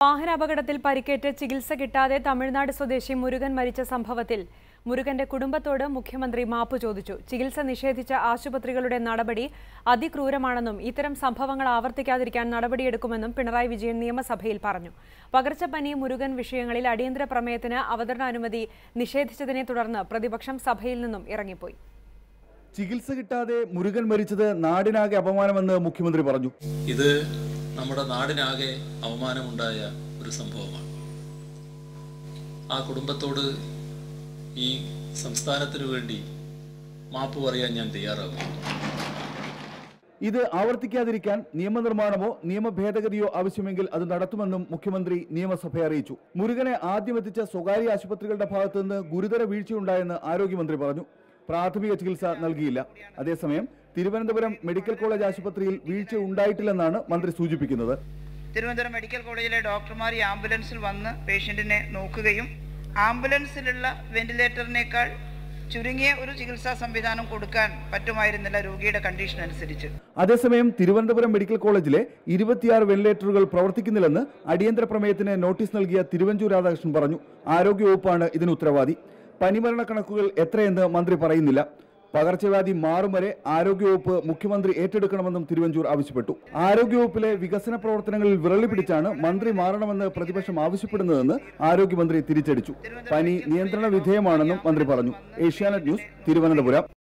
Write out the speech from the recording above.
വാഹനാപകടത്തിൽ പരിക്കേറ്റ് ചികിത്സ കിട്ടാതെ തമിഴ്നാട് സ്വദേശി മുരുകൻ മരിച്ച സംഭവത്തിൽ മുരുകന്റെ കുടുംബത്തോട് മുഖ്യമന്ത്രി മാപ്പ് ചോദിച്ചു ചികിത്സ നിഷേധിച്ച ആശുപത്രികളുടെ നടപടി അതിക്രൂരമാണെന്നും ഇത്തരം സംഭവങ്ങൾ ആവർത്തിക്കാതിരിക്കാൻ നടപടിയെടുക്കുമെന്നും പിണറായി വിജയൻ നിയമസഭയിൽ പറഞ്ഞു പകർച്ചപ്പനി മുരുകൻ വിഷയങ്ങളിൽ അടിയന്തര പ്രമേയത്തിന് അവതരണാനുമതി നിഷേധിച്ചതിനെ തുടർന്ന് പ്രതിപക്ഷം സഭയിൽ നിന്നും ഇറങ്ങിപ്പോയി ചികിത്സ കിട്ടാതെ മുരുകൻ മരിച്ചത് നാടിനാകെ അപമാനമെന്ന് മുഖ്യമന്ത്രി പറഞ്ഞു ഇത് നമ്മുടെ നാടിനാകെ അവമാനമുണ്ടായ ഒരു സംഭവമാണ് ആ കുടുംബത്തോട് ഈ സംസ്ഥാനത്തിനു വേണ്ടി മാപ്പ് പറയാൻ ഞാൻ തയ്യാറാകുന്നു ഇത് ആവർത്തിക്കാതിരിക്കാൻ നിയമനിർമ്മാണമോ നിയമ ഭേദഗതിയോ ആവശ്യമെങ്കിൽ അത് നടത്തുമെന്നും മുഖ്യമന്ത്രി നിയമസഭയെ അറിയിച്ചു മുരുകനെ ആദ്യം എത്തിച്ച സ്വകാര്യ ആശുപത്രികളുടെ ഭാഗത്തു നിന്ന് ഗുരുതര വീഴ്ചയുണ്ടായെന്ന് ആരോഗ്യമന്ത്രി പറഞ്ഞു പ്രാഥമിക ചികിത്സ നൽകിയില്ല അതേസമയം തിരുവനന്തപുരം മെഡിക്കൽ കോളേജ് ആശുപത്രിയിൽ വീഴ്ച ഉണ്ടായിട്ടില്ലെന്നാണ് മന്ത്രി സൂചിപ്പിക്കുന്നത് തിരുവനന്തപുരം മെഡിക്കൽ കോളേജിലെ ഡോക്ടർമാർ ഈ ആംബുലൻസിൽ വന്ന് പേഷ്യൻറ്റിനെ നോക്കുകയും ആംബുലൻസിലുള്ള വെന്റിലേറ്ററിനേക്കാൾ ചുരുങ്ങിയ ഒരു ചികിത്സാ സംവിധാനം കൊടുക്കാൻ പറ്റുമായിരുന്നില്ല രോഗിയുടെ കണ്ടീഷൻ അനുസരിച്ച് അതേസമയം തിരുവനന്തപുരം മെഡിക്കൽ കോളേജിലെ ഇരുപത്തിയാറ് വെന്റിലേറ്ററുകൾ പ്രവർത്തിക്കുന്നില്ലെന്ന് അടിയന്തര പ്രമേയത്തിന് നോട്ടീസ് നൽകിയ തിരുവഞ്ചൂർ രാധാകൃഷ്ണൻ പറഞ്ഞു ആരോഗ്യവകുപ്പാണ് ഇതിന് ഉത്തരവാദി പനിമരണ കണക്കുകൾ എത്രയെന്ന് മന്ത്രി പറയുന്നില്ല പകർച്ചവ്യാധി മാറും വരെ ആരോഗ്യവകുപ്പ് മുഖ്യമന്ത്രി ഏറ്റെടുക്കണമെന്നും തിരുവഞ്ചൂർ ആവശ്യപ്പെട്ടു ആരോഗ്യവകുപ്പിലെ വികസന പ്രവർത്തനങ്ങളിൽ വിരളി പിടിച്ചാണ് മന്ത്രി മാറണമെന്ന് പ്രതിപക്ഷം ആവശ്യപ്പെടുന്നതെന്ന് ആരോഗ്യമന്ത്രി തിരിച്ചടിച്ചു പനി നിയന്ത്രണ വിധേയമാണെന്നും മന്ത്രി പറഞ്ഞു ഏഷ്യാനെറ്റ് ന്യൂസ് തിരുവനന്തപുരം